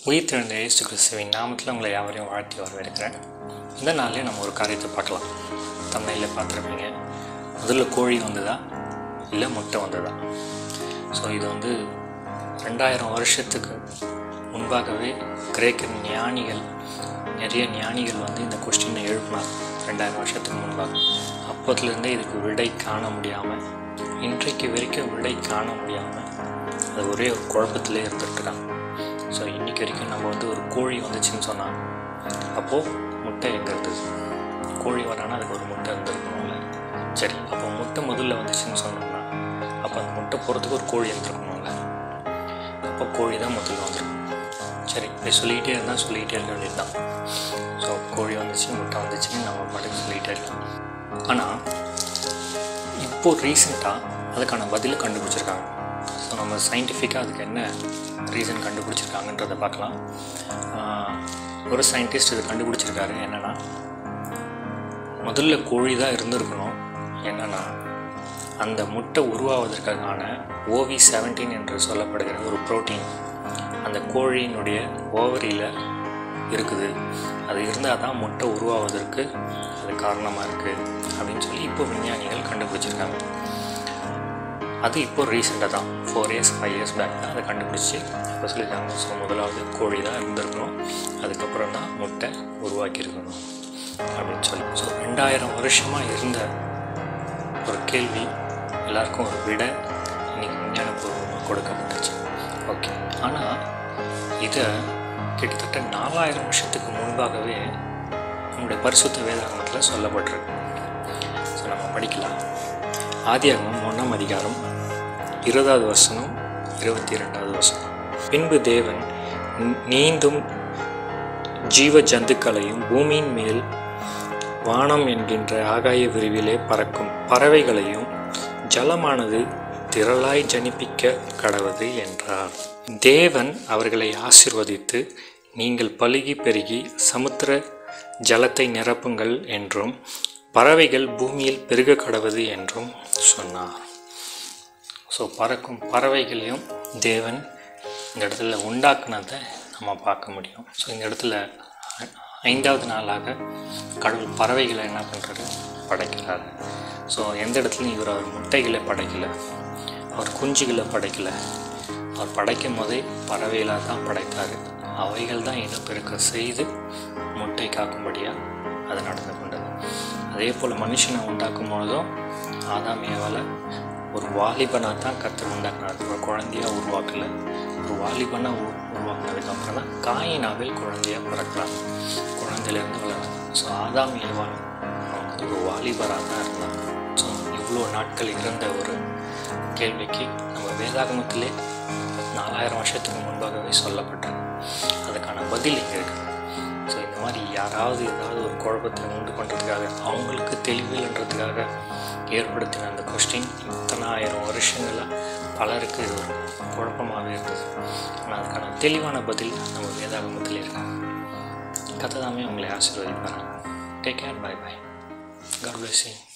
உயிர் திறந்த இயேசு கிறிஸ்துவின் நாமத்தில் உங்களை யாவரையும் வாழ்த்தி வரவேற்கிறேன் இந்த நாள்லேயே நம்ம ஒரு காரியத்தை பார்க்கலாம் தமிழில் பார்த்துருப்பீங்க முதல்ல கோழி வந்ததா இல்லை முட்டை வந்ததா ஸோ இது வந்து ரெண்டாயிரம் வருஷத்துக்கு முன்பாகவே கிரேக்க ஞானிகள் நிறைய ஞானிகள் வந்து இந்த கொஸ்டினை எழுப்பினார் ரெண்டாயிரம் வருஷத்துக்கு முன்பாக அப்போத்துலேருந்தே இதுக்கு விடை காண முடியாமல் இன்றைக்கு வரைக்கும் விடை காண முடியாமல் அது ஒரே ஒரு குழப்பத்திலே இருந்துட்டுருக்காங்க ஸோ இன்றைக்கி வரைக்கும் நம்ம வந்து ஒரு கோழி வந்துச்சுன்னு சொன்னால் அப்போது முட்டை எங்கே இருந்தது கோழி வரானா அதுக்கு ஒரு முட்டை இருந்திருக்கணும்ல சரி அப்போ முட்டை முதல்ல வந்துச்சுன்னு சொன்னோம்னா அப்போ அந்த முட்டை போகிறதுக்கு ஒரு கோழி இருந்திருக்கணும்ல அப்போ கோழி தான் முதல்ல வந்துருக்கும் சரி இப்படி சொல்லிக்கிட்டே இருந்தால் சொல்லிக்கிட்டே இருக்க வேண்டியது தான் ஸோ கோழி வந்துச்சு முட்டை வந்துச்சுன்னு நம்ம பாட்டுக்கு சொல்லிகிட்டே இருக்கலாம் ஆனால் இப்போது ரீசெண்டாக அதுக்கான பதிலை கண்டுபிடிச்சிருக்காங்க ஸோ நம்ம சயின்டிஃபிக்காக அதுக்கு என்ன ரீசன் கண்டுபிடிச்சிருக்காங்கன்றதை பார்க்கலாம் ஆஹ் ஒரு சயின்டிஸ்ட் இது கண்டுபிடிச்சிருக்காரு என்னென்னா முதல்ல கோழி தான் இருந்திருக்கணும் என்னென்னா அந்த முட்டை உருவாவதற்கான ஓவி செவன்டீன் என்று சொல்லப்படுகிற ஒரு புரோட்டீன் அந்த கோழியினுடைய ஓவரியில் இருக்குது அது இருந்தால் தான் முட்டை உருவாவதற்கு அது காரணமாக இருக்குது அப்படின்னு சொல்லி இப்போ விஞ்ஞானிகள் கண்டுபிடிச்சிருக்காங்க அது இப்போ ரீசெண்டாக தான் four years five years back தான் அதை கண்டுபிடிச்சி இப்போ சொல்லியிருக்காங்க ஸோ முதலாவது கோழி தான் இருந்திருக்கணும் அதுக்கப்புறம் தான் முட்டை உருவாக்கியிருக்கணும் அப்படின்னு சொல்லி ஸோ ரெண்டாயிரம் வருஷமாக இருந்த ஒரு கேள்வி எல்லாருக்கும் ஒரு விட இன்னைக்கு விஞ்ஞானபூர்வமாக கொடுக்கப்பட்டுச்சு ஓகே ஆனால் இதை கிட்டத்தட்ட நாலாயிரம் வருஷத்துக்கு முன்பாகவே நம்முடைய பரிசுத்த வேதாகமத்தில் சொல்லப்பட்டிருக்கு ஸோ நம்ம படிக்கலாம் ஆதியாகமம் ஒன்றாம் அதிகாரம் இருபதாவது வசனம் இருபத்தி இரண்டாவது வசனம் பின்பு தேவன் நீ- நீந்தும் ஜீவ ஜந்துக்களையும் பூமியின் மேல் வானம் என்கின்ற ஆகாய விரிவிலே பறக்கும் பறவைகளையும் ஜலமானது திரளாய் ஜனிப்பிக்க கடவது என்றார் தேவன் அவர்களை ஆசிர்வதித்து நீங்கள் பலுகி பெருகி சமுத்திர ஜலத்தை நிரப்புங்கள் என்றும் பறவைகள் பூமியில் பெருக கடவது என்றும் சொன்னார் ஸோ பறக்கும் பறவைகளையும் தேவன் இந்த இடத்துல உண்டாக்குனதை நம்ம பார்க்க முடியும் ஸோ இந்த இடத்துல ஐ- ஐந்தாவது நாளாக கடவுள் பறவைகளை என்ன பண்ணுறாரு படைக்கிறாரு ஸோ எந்த இடத்துலையும் இவர் அவர் முட்டைகளை படைக்கலை அவர் குஞ்சுகளை படைக்கலை அவர் படைக்கும் போதே பறவைகளாக தான் படைத்தார் அவைகள் தான் இனப்பெருக்க செய்து முட்டை காக்கும்படியாக அது நடந்து கொண்டது அதே போல் மனுஷனை உண்டாக்கும் பொழுதும் ஆதாம் ஏவால ஒரு வாலிபனாக தான் கத்தர் உண்டாக்குனார் ஒரு குழந்தையாக உருவாக்கல ஒரு வாலிபனாக உரு உருவாக்குனதுக்கப்புறம் தான் காயினாவில் குழந்தையாக பிறக்கிறான் குழந்தையிலேருந்து வளர்றான் ஸோ ஆதாம் ஏவாள் அவன் வந்து ஒரு வாலிபராக தான் இருந்தான் ஸோ இவ்வளோ நாட்கள் இருந்த ஒரு கேள்விக்கு நம்ம வேதாகமத்திலே நாலாயிரம் வருஷத்துக்கு முன்பாகவே சொல்லப்பட்டது அதுக்கான பதில் இங்கே இருக்குது ஸோ இந்த மாதிரி யாராவது ஏதாவது ஒரு குழப்பத்தை உண்டு பண்ணுறதுக்காக அவங்களுக்கு தெளிவில்ன்றதுக்காக ஏற்படுத்தின அந்த கொஸ்டின் இத்தனை ஆயிரம் வருஷங்களாக பலருக்கு இது ஒரு குழப்பமாகவே இருந்தது ஆனால் அதுக்கான தெளிவான பதில் நம்ம வேதாகமத்தில் இருக்கு கதை தாமே உங்களை ஆசீர்வதிப்பாங்க take care bye bye God bless you